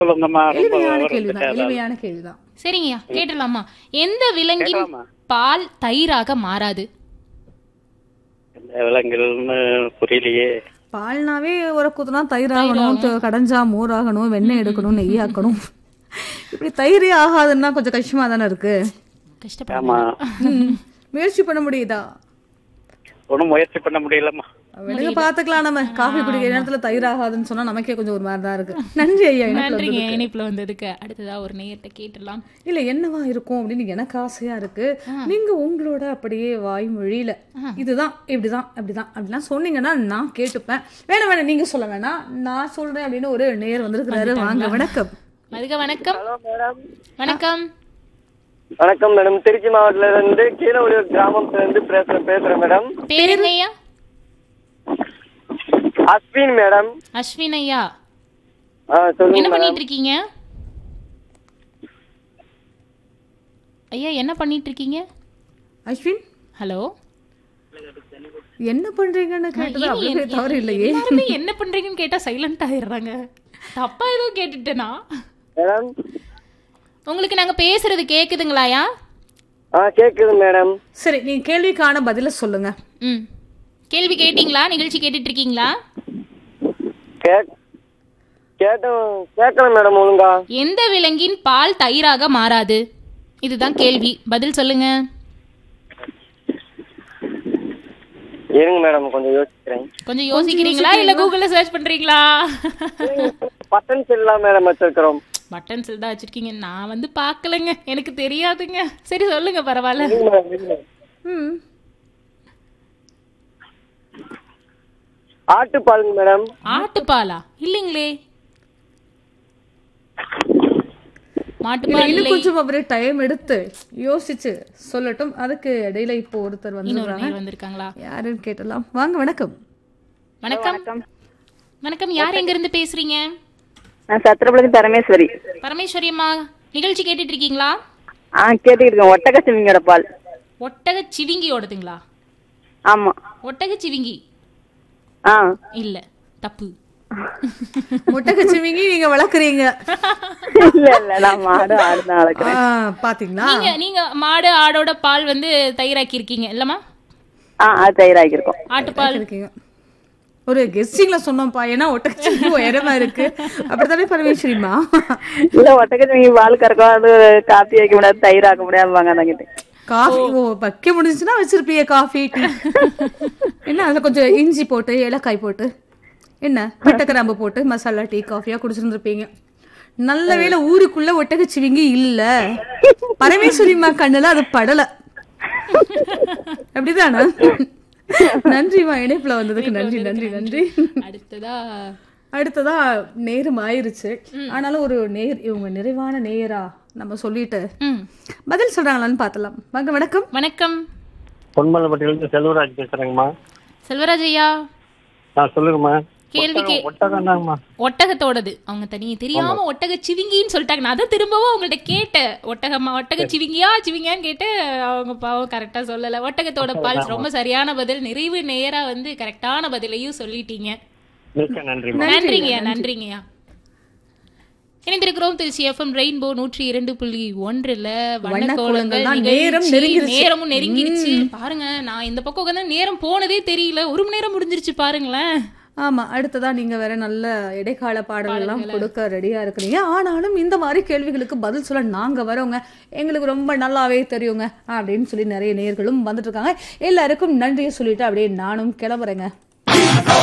சொல்லுங்கம்மா ரொம்ப எளிமையான விவரம் கேள்விதான் தெரியாத ஆள். எளிமையான கேள்விதான் சரிங்கய்யா கேட்டுடலாமா எந்த விலங்கின் கேட்கலாமா? பால் தயிராக மாறாது எந்த விலங்குகள்னு புரியலையே பால்னாவே ஒரு குத்துனா தயிர் ஆகணும் த- கடைஞ்சா மோர் ஆகணும் வெண்ணெய் எடுக்கணும் நெய் ஆக்கணும் இப்படி தயிரே ஆகாதுன்னா கொஞ்சம் கஷ்டமா தானே இருக்கு கஷ்டப்பட ஆமா ம். முயற்சி பண்ண முடியுதா ஒன்றும் முயற்சி பண்ண முடியலம்மா வெளியே பாத்துக்கலாம் நம்ம காஃபி குடிக்கிற நேரத்துல தயிர் ஆகாதுன்னு சொன்னா நமக்கே கொஞ்சம் ஒரு மாதிரி தான் இருக்கு நன்றி ஐயா இணைப்புல நன்றிங்க வந்ததுக்கு. இணைப்புல வந்ததுக்கு அடுத்ததா ஒரு நேயர்கிட்ட கேட்டுடலாம் இல்ல என்னவா இருக்கும் அப்படின்னு எனக்கு ஆசையா இருக்கு நீங்க உங்களோட அப்படியே வாய்மொழியில இதுதான் இப்படிதான் அப்படிதான் அப்படிலாம் சொன்னீங்கன்னா நான் கேட்டுப்பேன் வேணாம் வேணாம் நீங்க சொல்ல வேணாம் நான் சொல்றேன் அப்படின்னு ஒரு நேர் வந்திருக்கிறாரு வாங்க வணக்கம் அதுக்கு வணக்கம் வணக்கம் வணக்கம் மேடம் திருச்சி மாவட்டத்துல இருந்து கீழவூர் கிராமத்துல இருந்து பேசுறேன் பேசுறேன் மேடம் பேருங்க ஐயா அஸ்வின் மேடம் அஸ்வின் ஐயா ஆ சொல்லுங்க என்ன மேடம் பண்ணிட்டு இருக்கீங்க ஐயா என்ன பண்ணிட்டு இருக்கீங்க அஸ்வின் ஹலோ என்ன பண்றீங்கன்னு கேட்டது அப்படியே தவறு இல்லையே எல்லாருமே என்ன பண்றீங்கன்னு கேட்டா சைலண்ட் ஆயிடுறாங்க தப்பா ஏதோ கேட்டுட்டேனா மேடம் உங்களுக்கு நாங்க பேசுறது கேக்குதுங்களாயா ஆ கேக்குது மேடம் சரி நீங்க கேள்விக்கான பதில சொல்லுங்க ம் கேள்வி கேட்டீங்களா நிகழ்ச்சி கேட்டுட்டு இருக்கீங்களா கேக் கேட்டோம் கேட்கல மேடம் ஒழுங்கா எந்த விலங்கின் பால் தயிராக மாறாது இதுதான் கேள்வி பதில் சொல்லுங்க இருங்க மேடம் கொஞ்சம் யோசிக்கிறேன் கொஞ்சம் யோசிக்கிறீங்களா இல்ல கூகுள்ல சர்ச் பண்றீங்களா பட்டன் செல்லாம் மேடம் வச்சிருக்கிறோம் பட்டன் செல் தான் வச்சிருக்கீங்க நான் வந்து பார்க்கலங்க எனக்கு தெரியாதுங்க சரி சொல்லுங்க பரவாயில்ல இருங்க மேடம், இருங்க. ம் ஆட்டுப்பாலுங்க மேடம் ஆட்டுப்பாலா இல்லைங்களே இல்ல மாட்டுப்பால் இன்னும் இல்லை கொஞ்சம் அப்படியே டைம் எடுத்து யோசிச்சு சொல்லட்டும் அதுக்கு இடையில இப்போ ஒருத்தர் இன்னொரு வந்துடுறாங்க நேர் வந்திருக்காங்களா யாருன்னு கேட்டலாம் வாங்க வணக்கம் வணக்கம் வணக்கம் யார் எங்க இருந்து பேசுறீங்க நான் சத்திரபுரத்து பரமேஸ்வரி பரமேஸ்வரி அம்மா நிகழ்ச்சி கேட்டுட்டு இருக்கீங்களா ஆ கேட்டுக்கிட்டு இருக்கேன் ஒட்டக சிவிங்கோட பால் ஒட்டக சிவிங்கியோடதுங்களா ஆமா ஒட்டக சிவிங்கி ஆ இல்ல தப்பு முட்டகச்சிவிங்கி நீங்க வளர்க்குறீங்க இல்ல இல்ல நான் மாடு ஆடு தான் வளர்க்குறேன் ஆ, பாத்தீங்களா நீங்க நீங்க மாடு ஆடோட பால் வந்து தயிராக்கி இருக்கீங்க இல்லம்மா ஆ அது தயாராகிருக்கோம் ஆட்டுப்பால் இருக்கீங்க ஒரு கெஸ்டிங்ல சொன்னோம்ப்பா ஏன்னா ஒட்டகச்சிவிங்கி உயரமா இருக்கு அப்படித்தானே பரமேஸ்வரிமா இல்ல ஒட்டக சிவிங்கி பால் கறக்கும் அது காப்பி வைக்க முடியாது தயிர் ஆக்க முடியாதுவாங்க அதான் கேட்டேன் காஃபி ஓ வைக்க முடிஞ்சுன்னா வச்சிருப்பீங்க காஃபி டீ என்ன அதுல கொஞ்சம் இஞ்சி போட்டு ஏலக்காய் போட்டு என்ன பட்டை கிராம்பு போட்டு மசாலா டீ காஃபியா குடிச்சிருந்துருப்பீங்க நல்ல வேளை ஊருக்குள்ள ஒட்டகச்சிவிங்கி இல்ல பரமேஸ்வரிமா கண்ணுல அது படல அப்படிதானா நன்றிமா இணைப்புல வந்ததுக்கு நன்றி நன்றி நன்றி அடுத்ததா அடுத்ததா நேரம் ஆயிருச்சு ஆனாலும் ஒரு நேர் இவங்க நிறைவான நேயரா நம்ம சொல்லிட்டு ம் பதில் சொல்றாங்களான்னு பார்த்தலாம் வாங்க வணக்கம் வணக்கம் பொன்மலைப்பட்டியிலிருந்து செல்வராஜ் பேசுறேங்கம்மா செல்வராஜ் ஐயா நான் சொல்லுங்கம்மா கேள்வி கே ஒட்டகம் தாங்கம்மா ஒட்டகத்தோடது அவங்க தனியே தெரியாம ஒட்டக சிவிங்கின்னு சொல்லிட்டாங்க நான் அதான் திரும்பவும் அவங்கள்ட்ட கேட்டேன் ஒட்டகம்மா ஒட்டக சிவிங்கியா சிவிங்கியான்னு கேட்டு அவங்க பாவம் கரெக்டா சொல்லல ஒட்டகத்தோட பால் ரொம்ப சரியான பதில் நிறைவு நேரா வந்து கரெக்டான பதிலையும் சொல்லிட்டீங்க மிக்க நன்றிம்மா நன்றிங்கய்யா நன்றிங்கய்யா இணைந்திருக்கிறோம் திருச்சி எஃப்எம் ரெயின்போ நூற்றி இரண்டு புள்ளி ஒன்றுல வண்ணக்கோலங்கள் தான் நேரம் நிகழ்ச்சி. நெருங்கிருச்சு. நேரமும் நெருங்கிருச்சு பாருங்க நான் இந்த பக்கம் உட்கார்ந்தா நேரம் போனதே தெரியல ஒரு மணி நேரம் முடிஞ்சிருச்சு பாருங்களேன் ஆமா அடுத்ததா நீங்க வேற நல்ல இடைக்கால பாடல் எல்லாம் கொடுக்க ரெடியா இருக்கிறீங்க ஆனாலும் இந்த மாதிரி கேள்விகளுக்கு பதில் சொல்ல நாங்க வரோங்க எங்களுக்கு ரொம்ப நல்லாவே தெரியுங்க அப்படின்னு சொல்லி நிறைய நேயர்களும் வந்துட்டு இருக்காங்க எல்லாருக்கும் நன்றியை சொல்லிட்டு அப்படியே நானும் கிளம்புறேங்க